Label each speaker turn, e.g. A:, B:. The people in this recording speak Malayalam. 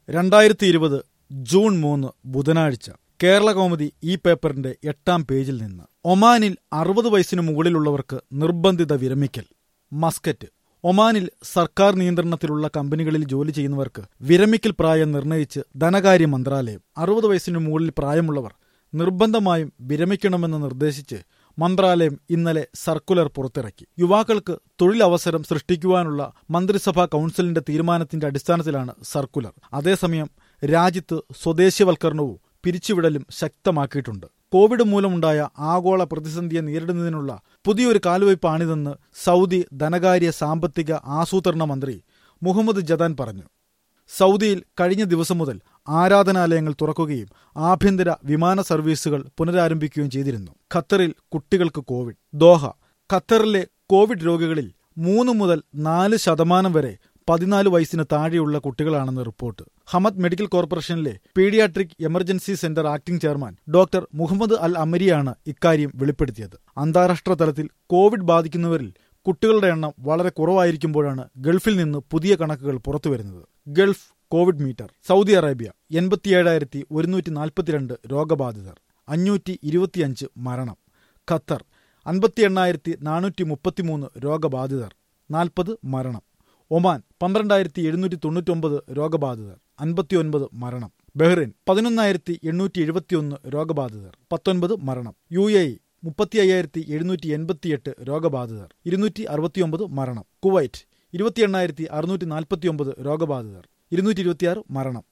A: രണ്ടായിരത്തി ഇരുപത് ജൂൺ മൂന്ന് ബുധനാഴ്ച കേരള കൗമുദി ഈ പേപ്പറിന്റെ എട്ടാം പേജിൽ നിന്ന് ഒമാനിൽ അറുപത് വയസ്സിന് മുകളിലുള്ളവർക്ക് നിർബന്ധിത വിരമിക്കൽ മസ്കറ്റ് ഒമാനിൽ സർക്കാർ നിയന്ത്രണത്തിലുള്ള കമ്പനികളിൽ ജോലി ചെയ്യുന്നവർക്ക് വിരമിക്കൽ പ്രായം നിർണയിച്ച് ധനകാര്യ മന്ത്രാലയം അറുപത് വയസ്സിന് മുകളിൽ പ്രായമുള്ളവർ നിർബന്ധമായും വിരമിക്കണമെന്ന് നിർദ്ദേശിച്ച് മന്ത്രാലയം ഇന്നലെ സർക്കുലർ പുറത്തിറക്കി യുവാക്കൾക്ക് തൊഴിലവസരം സൃഷ്ടിക്കുവാനുള്ള മന്ത്രിസഭാ കൌൺസിലിന്റെ തീരുമാനത്തിന്റെ അടിസ്ഥാനത്തിലാണ് സർക്കുലർ അതേസമയം രാജ്യത്ത് സ്വദേശിവൽക്കരണവും പിരിച്ചുവിടലും ശക്തമാക്കിയിട്ടുണ്ട് കോവിഡ് മൂലമുണ്ടായ ആഗോള പ്രതിസന്ധിയെ നേരിടുന്നതിനുള്ള പുതിയൊരു കാൽവയ്പാണിതെന്ന് സൗദി ധനകാര്യ സാമ്പത്തിക ആസൂത്രണ മന്ത്രി മുഹമ്മദ് ജദാൻ പറഞ്ഞു സൗദിയിൽ കഴിഞ്ഞ ദിവസം മുതൽ ആരാധനാലയങ്ങൾ തുറക്കുകയും ആഭ്യന്തര വിമാന സർവീസുകൾ പുനരാരംഭിക്കുകയും ചെയ്തിരുന്നു ഖത്തറിൽ കുട്ടികൾക്ക് കോവിഡ് ദോഹ ഖത്തറിലെ കോവിഡ് രോഗികളിൽ മൂന്ന് മുതൽ നാല് ശതമാനം വരെ പതിനാല് വയസ്സിന് താഴെയുള്ള കുട്ടികളാണെന്ന് റിപ്പോർട്ട് ഹമദ് മെഡിക്കൽ കോർപ്പറേഷനിലെ paediatric emergency centre acting chairman doctor Muhammad Al അമരിയാണ് ഇക്കാര്യം വെളിപ്പെടുത്തിയത് അന്താരാഷ്ട്ര തലത്തിൽ കോവിഡ് ബാധിക്കുന്നവരിൽ കുട്ടികളുടെ എണ്ണം വളരെ കുറവായിരിക്കുമ്പോഴാണ് ഗൾഫിൽ നിന്ന് പുതിയ കണക്കുകൾ പുറത്തുവരുന്നത് Gulf Covid meter Saudi Arabia എൺപത്തിയേഴായിരത്തി ഒരുന്നൂറ്റി നാൽപ്പത്തിരണ്ട് രോഗബാധിതർ അഞ്ഞൂറ്റി ഇരുപത്തിയഞ്ച് മരണം ഖത്തർ അൻപത്തി എണ്ണായിരത്തി നാനൂറ്റി മുപ്പത്തിമൂന്ന് രോഗബാധിതർ നാൽപ്പത് മരണം ഒമാൻ പന്ത്രണ്ടായിരത്തി എഴുന്നൂറ്റി തൊണ്ണൂറ്റൊമ്പത് രോഗബാധിതർ അൻപത്തിയൊൻപത് മരണം ബഹ്റിൻ പതിനൊന്നായിരത്തി എണ്ണൂറ്റി എഴുപത്തിയൊന്ന് രോഗബാധിതർ പത്തൊൻപത് മരണം യു എ ഇ മുപ്പത്തി അയ്യായിരത്തി എഴുന്നൂറ്റി എൺപത്തിയെട്ട് രോഗബാധിതർ ഇരുന്നൂറ്റി അറുപത്തിയൊമ്പത് മരണം കുവൈറ്റ് ഇരുപത്തി എണ്ണായിരത്തി അറുന്നൂറ്റി നാൽപ്പത്തിയൊമ്പത് രോഗബാധിതർ ഇരുന്നൂറ്റി ഇരുപത്തിയാറ് മരണം